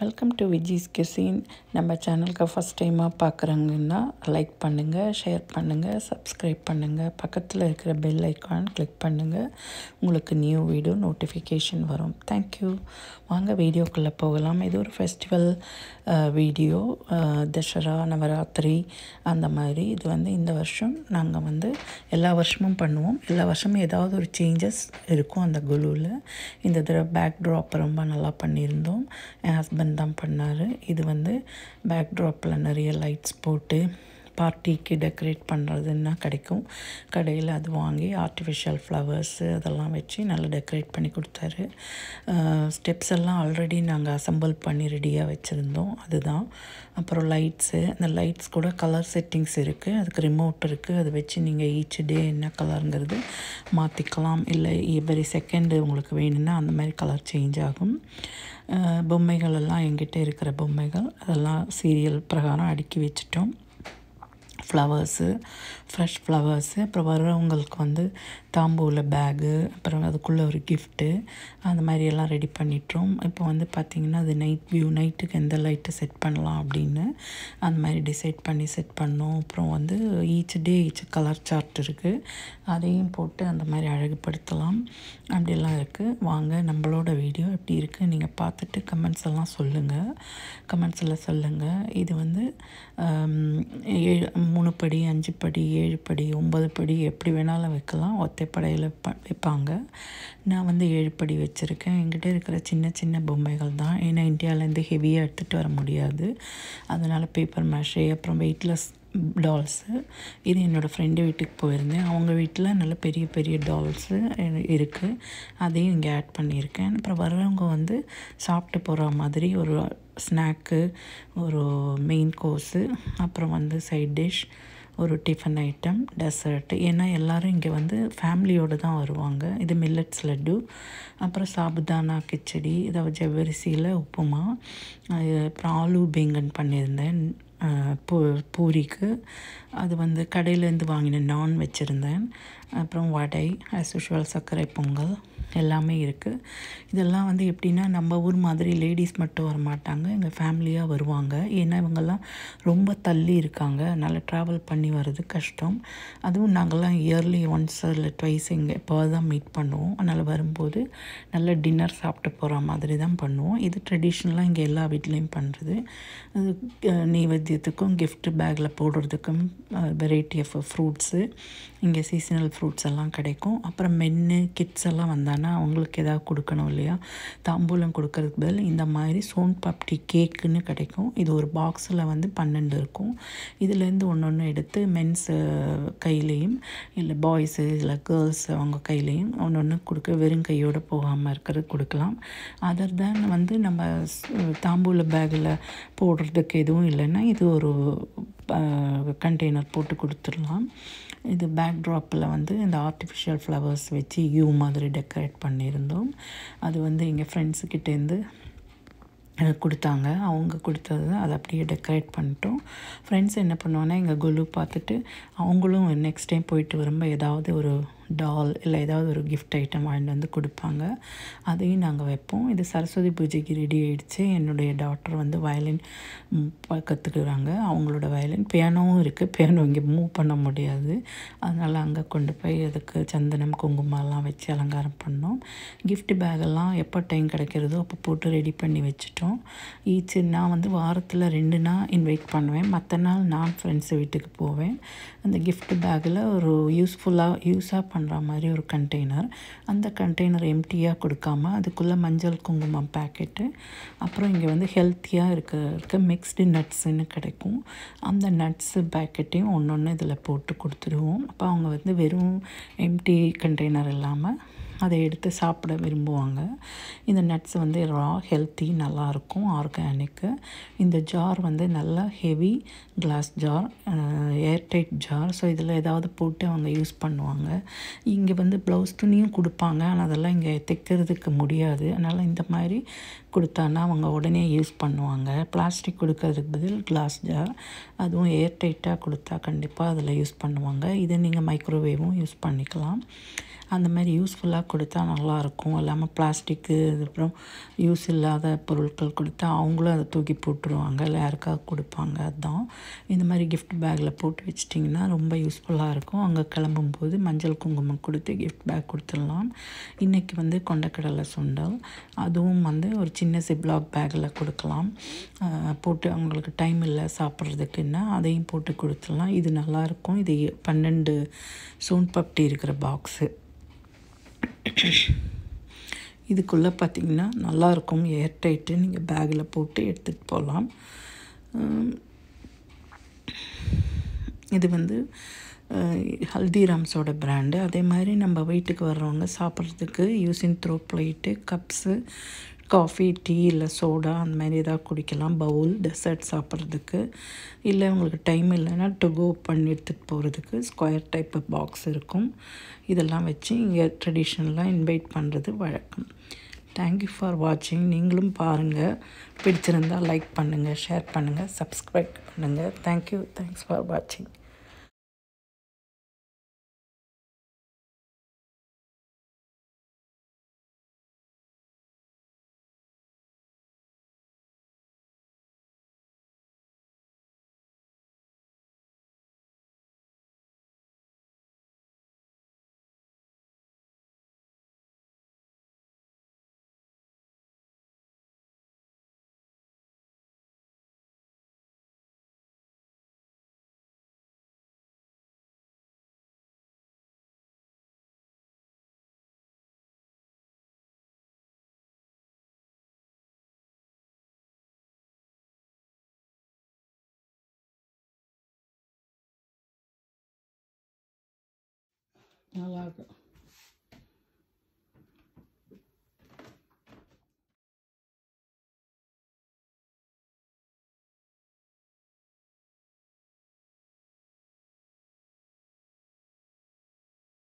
welcome to Viji's கிசின் நம்ம சேனலுக்கு first டைமாக பார்க்குறாங்கன்னா லைக் பண்ணுங்கள் ஷேர் பண்ணுங்கள் சப்ஸ்கிரைப் பண்ணுங்கள் பக்கத்தில் இருக்கிற பெல் ஐக்கான் கிளிக் பண்ணுங்கள் உங்களுக்கு நியூ வீடியோ நோட்டிஃபிகேஷன் வரும் தேங்க்யூ வாங்க வீடியோக்குள்ளே போகலாம் இது ஒரு ஃபெஸ்டிவல் வீடியோ தசரா நவராத்திரி அந்த மாதிரி இது வந்து இந்த வருஷம் நாங்கள் வந்து எல்லா வருஷமும் பண்ணுவோம் எல்லா வருஷமும் ஏதாவது ஒரு சேஞ்சஸ் இருக்கும் அந்த குழுவில் இந்த தடவை பேக் ட்ராப் ரொம்ப நல்லா பண்ணியிருந்தோம் என் ஹஸ்பண்ட் தான் பண்ணார் இது வந்து பேக் ட்ராப்பில் நிறைய லைட்ஸ் போட்டு பார்ட்டிக்கு டெக்கரேட் பண்ணுறதுன்னா கிடைக்கும் கடையில் அது வாங்கி ஆர்டிஃபிஷியல் ஃப்ளவர்ஸு அதெல்லாம் வச்சு நல்லா டெக்கரேட் பண்ணி கொடுத்தாரு ஸ்டெப்ஸ் எல்லாம் ஆல்ரெடி நாங்கள் அசம்பிள் பண்ணி ரெடியாக வச்சுருந்தோம் அதுதான் அப்புறம் லைட்ஸு அந்த லைட்ஸ் கூட கலர் செட்டிங்ஸ் இருக்குது அதுக்கு ரிமோட் இருக்குது அதை வச்சு நீங்கள் ஈச் டே என்ன கலருங்கிறது மாற்றிக்கலாம் இல்லை எவ்ரி செகண்டு உங்களுக்கு வேணும்னா அந்த மாதிரி கலர் சேஞ்ச் ஆகும் பொம்மைகள் எல்லாம் எங்கிட்ட இருக்கிற பொம்மைகள் அதெல்லாம் சீரியல் பிரகாரம் அடுக்கி வச்சிட்டோம் ஃப்ளவர்ஸு ஃப்ரெஷ் ஃப்ளவர்ஸு அப்புறம் வர்றவங்களுக்கு வந்து தாம்பூல பேகு அப்புறம் அதுக்குள்ளே ஒரு கிஃப்ட்டு அந்த மாதிரி எல்லாம் ரெடி பண்ணிட்டோம் இப்போ வந்து பார்த்திங்கன்னா அது நைட் வியூ நைட்டுக்கு எந்த லைட்டு செட் பண்ணலாம் அப்படின்னு அந்த மாதிரி டிசைட் பண்ணி செட் பண்ணோம் அப்புறம் வந்து each day each colour chart இருக்குது அதையும் போட்டு அந்த மாதிரி அழகுபடுத்தலாம் அப்படியெல்லாம் இருக்குது வாங்க நம்மளோட வீடியோ எப்படி இருக்குது நீங்கள் பார்த்துட்டு கமெண்ட்ஸ் எல்லாம் சொல்லுங்கள் கமெண்ட்ஸில் சொல்லுங்கள் இது வந்து ஏழு மூணு படி அஞ்சு படி ஏழு படி ஒம்பது படி எப்படி வேணாலும் வைக்கலாம் ஒத்தைப்படையில் ப வைப்பாங்க நான் வந்து ஏழு படி வச்சுருக்கேன் என்கிட்ட இருக்கிற சின்ன சின்ன பொம்மைகள் தான் ஏன்னா இந்தியாவிலேருந்து ஹெவியாக எடுத்துகிட்டு வர முடியாது அதனால் பேப்பர் மேஷே அப்புறம் வெயிட்லெஸ் டால்ஸு இது என்னோடய ஃப்ரெண்டு வீட்டுக்கு போயிருந்தேன் அவங்க வீட்டில் நல்ல பெரிய பெரிய டால்ஸு இருக்குது அதையும் இங்கே ஆட் பண்ணியிருக்கேன் அப்புறம் வர்றவங்க வந்து சாப்பிட்டு போகிற மாதிரி ஒரு ஸ்நாக்கு ஒரு மெயின் கோர்ஸு அப்புறம் வந்து சைட் டிஷ் ஒரு டிஃபன் ஐட்டம் டெசர்ட் ஏன்னா எல்லோரும் இங்கே வந்து ஃபேமிலியோடு தான் வருவாங்க இது மில்லட்ஸ் லட்டு அப்புறம் சாபுதானா கிச்சடி இதாவது ஜவ்வரிசியில் உப்புமா அப்புறம் ஆலு பேங்கன் பண்ணியிருந்தேன் பூ பூரிக்கு அது வந்து கடையிலேருந்து வாங்கின நான் வச்சுருந்தேன் அப்புறம் வடை ஆஸ் யூஷுவல் சர்க்கரை பொங்கல் எல்லாமே இருக்குது இதெல்லாம் வந்து எப்படின்னா நம்ம ஊர் மாதிரி லேடிஸ் மட்டும் வர மாட்டாங்க எங்கள் ஃபேமிலியாக வருவாங்க ஏன்னா இவங்கெல்லாம் ரொம்ப தள்ளி இருக்காங்க அதனால் ட்ராவல் பண்ணி வர்றது கஷ்டம் அதுவும் நாங்கள்லாம் இயர்லி ஒன்ஸ் இல்லை ட்வைஸ் இங்கே இப்போ தான் மீட் பண்ணுவோம் அதனால் வரும்போது நல்ல டின்னர் சாப்பிட்டு போகிற மாதிரி தான் பண்ணுவோம் இது ட்ரெடிஷ்னலாக இங்கே எல்லா வீட்லேயும் பண்ணுறது அது நெய்வேத்தியத்துக்கும் கிஃப்ட் பேக்கில் போடுறதுக்கும் வெரைட்டி ஆஃப் ஃப்ரூட்ஸு இங்கே சீசனல் ஃப்ரூட்ஸ் எல்லாம் கிடைக்கும் அப்புறம் மென்னு கிட்ஸ் எல்லாம் வந்தானா அவங்களுக்கு ஏதாவது கொடுக்கணும் இல்லையா தாம்பூலம் கொடுக்கறதுக்கு பதில் இந்த மாதிரி சோன் பாப்டி கேக்குன்னு கிடைக்கும் இது ஒரு பாக்ஸில் வந்து பன்னெண்டு இருக்கும் இதுலேருந்து ஒன்று ஒன்று எடுத்து மென்ஸ் கையிலையும் இல்லை பாய்ஸு இல்லை கேர்ள்ஸ் அவங்க கையிலையும் ஒன்று ஒன்று கொடுக்க வெறும் கையோடு போகாமல் இருக்கிறது கொடுக்கலாம் அதர் தேன் வந்து நம்ம தாம்பூல பேக்கில் போடுறதுக்கு எதுவும் இல்லைன்னா இது ஒரு கண்டெய்னர் போட்டு கொடுத்துடலாம் இது பேக் ட்ராப்பில் வந்து இந்த ஆர்டிஃபிஷியல் ஃப்ளவர்ஸ் வச்சு யூ மாதிரி டெக்கரேட் பண்ணியிருந்தோம் அது வந்து எங்கள் ஃப்ரெண்ட்ஸுக்கிட்டேருந்து கொடுத்தாங்க அவங்க கொடுத்தது அதை அப்படியே டெக்கரேட் பண்ணிட்டோம் ஃப்ரெண்ட்ஸ் என்ன பண்ணுவாங்கன்னா எங்கள் குலு பார்த்துட்டு அவங்களும் நெக்ஸ்ட் டைம் போயிட்டு வரும்போது ஏதாவது ஒரு டால் இல்லை ஏதாவது ஒரு கிஃப்ட் ஐட்டம் வாங்கிட்டு வந்து கொடுப்பாங்க அதையும் நாங்கள் வைப்போம் இது சரஸ்வதி பூஜைக்கு ரெடி ஆகிடுச்சு என்னுடைய டாக்டர் வந்து வயலின் கற்றுக்குறாங்க அவங்களோட வயலின் பியானோவும் இருக்குது பியானோ இங்கே மூவ் பண்ண முடியாது அதனால் அங்கே கொண்டு போய் அதுக்கு சந்தனம் குங்குமம்லாம் வச்சு அலங்காரம் பண்ணோம் கிஃப்ட் பேக்கெல்லாம் எப்போ டைம் கிடைக்கிறதோ அப்போ போட்டு ரெடி பண்ணி வச்சுட்டோம் ஈச் நான் வந்து வாரத்தில் ரெண்டு நாள் இன்வைட் பண்ணுவேன் மற்ற நாள் நான் ஃப்ரெண்ட்ஸ் வீட்டுக்கு போவேன் அந்த கிஃப்ட் பேக்கில் ஒரு யூஸ்ஃபுல்லாக யூஸாக பண்ணுற மாதிரி ஒரு கண்டெய்னர் அந்த கண்டெய்னர் எம்டியாக கொடுக்காம அதுக்குள்ளே மஞ்சள் குங்குமம் பேக்கெட்டு அப்புறம் இங்கே வந்து ஹெல்த்தியாக இருக்க இருக்க மிக்ஸ்டு நட்ஸுன்னு கிடைக்கும் அந்த நட்ஸு பேக்கெட்டையும் ஒன்று ஒன்று இதில் போட்டு கொடுத்துருவோம் அப்போ அவங்க வந்து வெறும் எம்டி கண்டெய்னர் இல்லாமல் அதை எடுத்து சாப்பிட விரும்புவாங்க இந்த நட்ஸ் வந்து ரா ஹெல்த்தி நல்லாயிருக்கும் ஆர்கானிக்கு இந்த ஜார் வந்து நல்லா heavy glass jar airtight jar so இதில் ஏதாவது போட்டு அவங்க யூஸ் பண்ணுவாங்க இங்கே வந்து ப்ளவுஸ் துணியும் கொடுப்பாங்க ஆனால் அதெல்லாம் இங்கே தைக்கிறதுக்கு முடியாது அதனால் இந்த மாதிரி கொடுத்தான்னா அவங்க உடனே யூஸ் பண்ணுவாங்க பிளாஸ்டிக் கொடுக்கறதுக்கு பதில் கிளாஸ் ஜார் அதுவும் ஏர் டைட்டாக கொடுத்தா கண்டிப்பாக அதில் யூஸ் பண்ணுவாங்க இதை நீங்கள் மைக்ரோவேவும் யூஸ் பண்ணிக்கலாம் அந்த மாதிரி யூஸ்ஃபுல்லாக கொடுத்தா நல்லாயிருக்கும் இல்லாமல் பிளாஸ்டிக்கு அதுக்கப்புறம் யூஸ் இல்லாத பொருட்கள் கொடுத்தா அவங்களும் அதை தூக்கி போட்டுருவாங்க இல்லை யாருக்காவது கொடுப்பாங்க அதுதான் இந்த மாதிரி கிஃப்ட் பேக்கில் போட்டு வச்சிட்டிங்கன்னா ரொம்ப யூஸ்ஃபுல்லாக இருக்கும் அங்கே கிளம்பும்போது மஞ்சள் குங்குமம் கொடுத்து கிஃப்ட் பேக் கொடுத்துடலாம் இன்றைக்கி வந்து கொண்டக்கடலை சுண்டல் அதுவும் வந்து ஒரு சின்ன சிப்லாக் பேக்கில் கொடுக்கலாம் அஹ் போட்டு அவங்களுக்கு டைம் இல்லை சாப்பிட்றதுக்குன்னா அதையும் போட்டு கொடுத்துடலாம் இது நல்லாயிருக்கும் இது பன்னெண்டு சோன் பப்டி இருக்கிற பாக்ஸு இதுக்குள்ளே பார்த்திங்கன்னா நல்லாயிருக்கும் ஏர் டைட்டு நீங்கள் பேக்கில் போட்டு எடுத்துகிட்டு போகலாம் உம், இது வந்து அஹ், ஹல்திராம்ஸோட பிராண்டு அதே மாதிரி நம்ம வீட்டுக்கு வர்றவங்க சாப்பிட்றதுக்கு use and throw plate cups coffee tea இல்லை சோடா அந்த மாதிரி ஏதாவது குடிக்கலாம் பவுல் டெசர்ட் சாப்பிட்றதுக்கு இல்லை உங்களுக்கு டைம் இல்லைன்னா டு கோ பண்ணி எடுத்துகிட்டு போகிறதுக்கு ஸ்கொயர் டைப் பாக்ஸ் இருக்கும் இதெல்லாம் வச்சு இங்கே ட்ரெடிஷ்னலாக இன்வைட் பண்ணுறது வழக்கம் தேங்க்யூ ஃபார் வாட்சிங் நீங்களும் பாருங்கள் பிடிச்சிருந்தால் லைக் பண்ணுங்கள் ஷேர் பண்ணுங்கள் சப்ஸ்கிரைப் பண்ணுங்கள் தேங்க்யூ தேங்க்ஸ் ஃபார் வாட்சிங் நல்லாயிருக்கும்